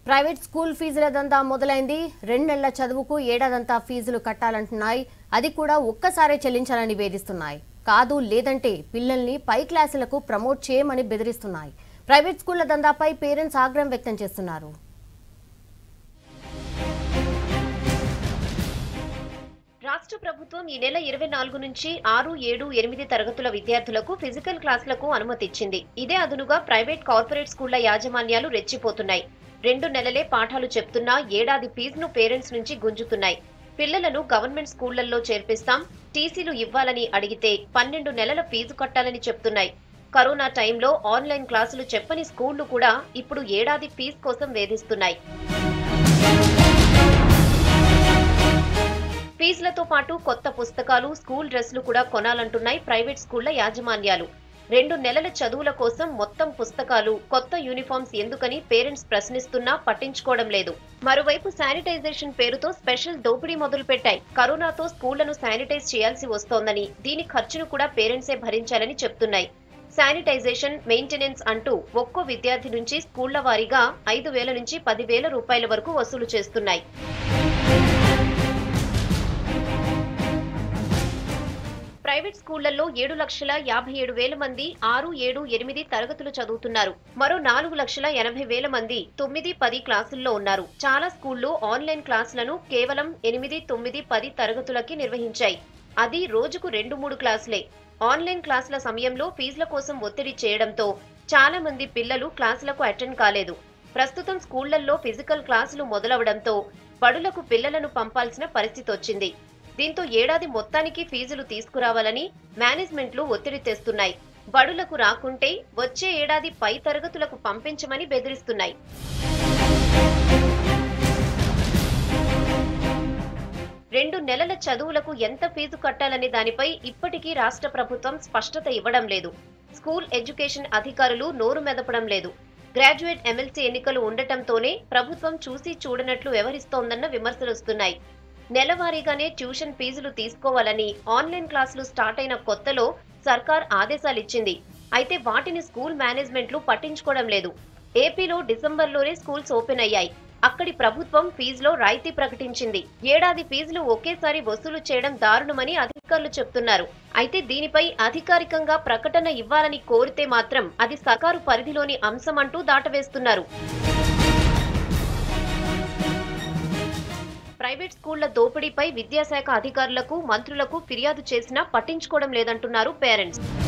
private school ఫీజుల దందా మొదలైంది రెండేళ్ల చదువుకు ఏడాదంతా ఫీజులు కట్టాలంటున్నాయి అది కూడా ఒక్కసారే చెల్లించాలని వేధిస్తున్నాయి కాదు లేదంటే పిల్లల్ని పై క్లాసులకు ప్రమోట్ చేయమని బెదిరిస్తున్నాయి ప్రైవేట్ స్కూళ్ల దందాపై పేరెంట్స్ ఆగ్రహం వ్యక్తం చేస్తున్నారు రాష్ట్ర ప్రభుత్వం ఈ నెల ఇరవై నాలుగు నుంచి ఆరు ఏడు ఎనిమిది తరగతుల విద్యార్థులకు ఫిజికల్ క్లాసులకు అనుమతిచ్చింది ఇదే అదునుగా ప్రైవేట్ కార్పొరేట్ స్కూళ్ల యాజమాన్యాలు రెచ్చిపోతున్నాయి రెండు నెలలే పాఠాలు చెప్తున్నా ఏడాది ఫీజును పేరెంట్స్ నుంచి గుంజుతున్నాయి పిల్లలను గవర్నమెంట్ స్కూళ్లలో చేర్పిస్తాం టీసీలు ఇవ్వాలని అడిగితే పన్నెండు నెలల ఫీజు కట్టాలని చెప్తున్నాయి కరోనా టైంలో ఆన్లైన్ క్లాసులు చెప్పని స్కూళ్లు కూడా ఇప్పుడు ఏడాది ఫీజు కోసం వేధిస్తున్నాయి ఫీజులతో పాటు కొత్త పుస్తకాలు స్కూల్ డ్రెస్లు కూడా కొనాలంటున్నాయి ప్రైవేట్ స్కూళ్ల యాజమాన్యాలు రెండు నెలల చదువుల కోసం మొత్తం పుస్తకాలు కొత్త యూనిఫామ్స్ ఎందుకని పేరెంట్స్ ప్రశ్నిస్తున్నా పట్టించుకోవడం లేదు మరోవైపు శానిటైజేషన్ పేరుతో స్పెషల్ దోపిడీ మొదలుపెట్టాయి కరోనాతో స్కూళ్లను శానిటైజ్ చేయాల్సి వస్తోందని దీని ఖర్చును కూడా పేరెంట్సే భరించాలని చెప్తున్నాయి శానిటైజేషన్ మెయింటెనెన్స్ అంటూ ఒక్కో విద్యార్థి నుంచి స్కూళ్ల వారీగా ఐదు వేల నుంచి పదివేల రూపాయల వరకు వసూలు చేస్తున్నాయి ప్రైవేట్ స్కూళ్లలో ఏడు లక్షల యాభై ఏడు వేల మంది ఆరు ఏడు ఎనిమిది తరగతులు చదువుతున్నారు మరో నాలుగు లక్షల ఎనభై వేల మంది తొమ్మిది పది క్లాసుల్లో ఉన్నారు చాలా స్కూళ్లు ఆన్లైన్ క్లాసులను కేవలం ఎనిమిది తొమ్మిది పది తరగతులకి నిర్వహించాయి అది రోజుకు రెండు మూడు క్లాసులే ఆన్లైన్ క్లాసుల సమయంలో ఫీజుల కోసం ఒత్తిడి చేయడంతో చాలా మంది పిల్లలు క్లాసులకు అటెండ్ కాలేదు ప్రస్తుతం స్కూళ్లలో ఫిజికల్ క్లాసులు మొదలవడంతో బడులకు పిల్లలను పంపాల్సిన పరిస్థితి వచ్చింది దీంతో ఏడాది మొత్తానికి ఫీజులు తీసుకురావాలని మేనేజ్మెంట్లు ఒత్తిడి తెస్తున్నాయి బడులకు రాకుంటే వచ్చే ఏడాది పై తరగతులకు పంపించమని బెదిరిస్తున్నాయి రెండు నెలల చదువులకు ఎంత ఫీజు కట్టాలనే దానిపై ఇప్పటికీ రాష్ట్ర ప్రభుత్వం స్పష్టత ఇవ్వడం లేదు స్కూల్ ఎడ్యుకేషన్ అధికారులు నోరు మెదపడం లేదు గ్రాడ్యుయేట్ ఎమ్మెల్సీ ఎన్నికలు ఉండటంతోనే ప్రభుత్వం చూసి చూడనట్లు వ్యవహరిస్తోందన్న విమర్శలు వస్తున్నాయి నెలవారీగానే ట్యూషన్ ఫీజులు తీసుకోవాలని ఆన్లైన్ క్లాసులు స్టార్ట్ అయిన కొత్తలో సర్కార్ ఆదేశాలిచ్చింది అయితే వాటిని స్కూల్ మేనేజ్మెంట్లు పట్టించుకోవడం లేదు ఏపీలో డిసెంబర్లోనే స్కూల్స్ ఓపెన్ అయ్యాయి అక్కడి ప్రభుత్వం ఫీజులో రాయితీ ప్రకటించింది ఏడాది ఫీజులు ఒకేసారి వసూలు చేయడం దారుణమని అధికారులు చెప్తున్నారు అయితే దీనిపై అధికారికంగా ప్రకటన ఇవ్వాలని కోరితే మాత్రం అది సర్కారు పరిధిలోని అంశమంటూ దాటవేస్తున్నారు ప్రైవేట్ స్కూళ్ల దోపిడీపై విద్యాశాఖ అధికారులకు మంత్రులకు ఫిర్యాదు చేసినా పట్టించుకోవడం లేదంటున్నారు పేరెంట్స్